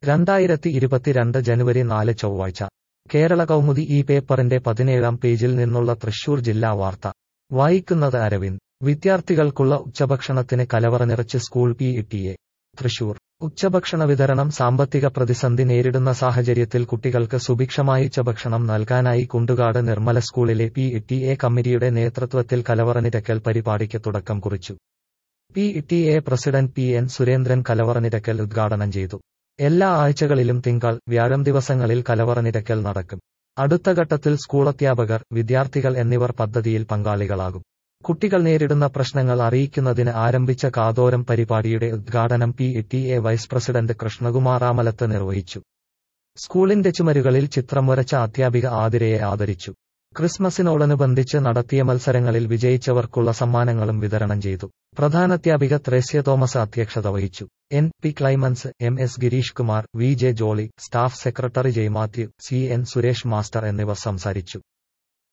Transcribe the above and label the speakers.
Speaker 1: രണ്ടായിരത്തി ഇരുപത്തിരണ്ട് ജനുവരി നാല് ചൊവ്വാഴ്ച കേരള കൗമുദി ഈ പേപ്പറിന്റെ പതിനേഴാം പേജിൽ നിന്നുള്ള തൃശൂർ ജില്ലാ വാർത്ത വായിക്കുന്നത് അരവിന്ദ് വിദ്യാർത്ഥികൾക്കുള്ള ഉച്ചഭക്ഷണത്തിന് കലവറ നിറച്ച് സ്കൂൾ പി ഇട്ടിയെ തൃശൂർ ഉച്ചഭക്ഷണ വിതരണം സാമ്പത്തിക പ്രതിസന്ധി നേരിടുന്ന സാഹചര്യത്തിൽ കുട്ടികൾക്ക് സുഭിക്ഷമായി ഉച്ചഭക്ഷണം നൽകാനായി കുണ്ടുകാട് നിർമ്മല സ്കൂളിലെ പി ടി എ കമ്മിറ്റിയുടെ നേതൃത്വത്തിൽ കലവറ നിരക്കൽ പരിപാടിക്ക് തുടക്കം കുറിച്ചു P T A president P N Surendran കലവറ നിരക്കൽ ഉദ്ഘാടനം ചെയ്തു എല്ലാ ആഴ്ചകളിലും തിങ്കൾ വ്യാഴം ദിവസങ്ങളിൽ കലവറ നിരക്കൽ നടക്കും അടുത്ത ഘട്ടത്തിൽ സ്കൂൾ അധ്യാപകർ വിദ്യാർത്ഥികൾ എന്നിവർ പദ്ധതിയിൽ പങ്കാളികളാകും കുട്ടികൾ നേരിടുന്ന പ്രശ്നങ്ങൾ അറിയിക്കുന്നതിന് ആരംഭിച്ച കാതോരം പരിപാടിയുടെ ഉദ്ഘാടനം P T A vice president Krishnakumar Amalath നിർവഹിച്ചു സ്കൂളിന്റെ ചുമരുകളിൽ ചിത്രം വരച്ച അധ്യാപിക ആതിരയെ ആദരിച്ചു ക്രിസ്മസിനോടനുബന്ധിച്ച് നടത്തിയ മത്സരങ്ങളിൽ വിജയിച്ചവർക്കുള്ള സമ്മാനങ്ങളും വിതരണം ചെയ്തു പ്രധാനാധ്യാപിക ത്രേസ്യ തോമസ് അധ്യക്ഷത വഹിച്ചു N P Clemens M S Girish Kumar V J Jolly staff secretary Jai Mathew C N Suresh master എന്നിവർ സംസാരിച്ചു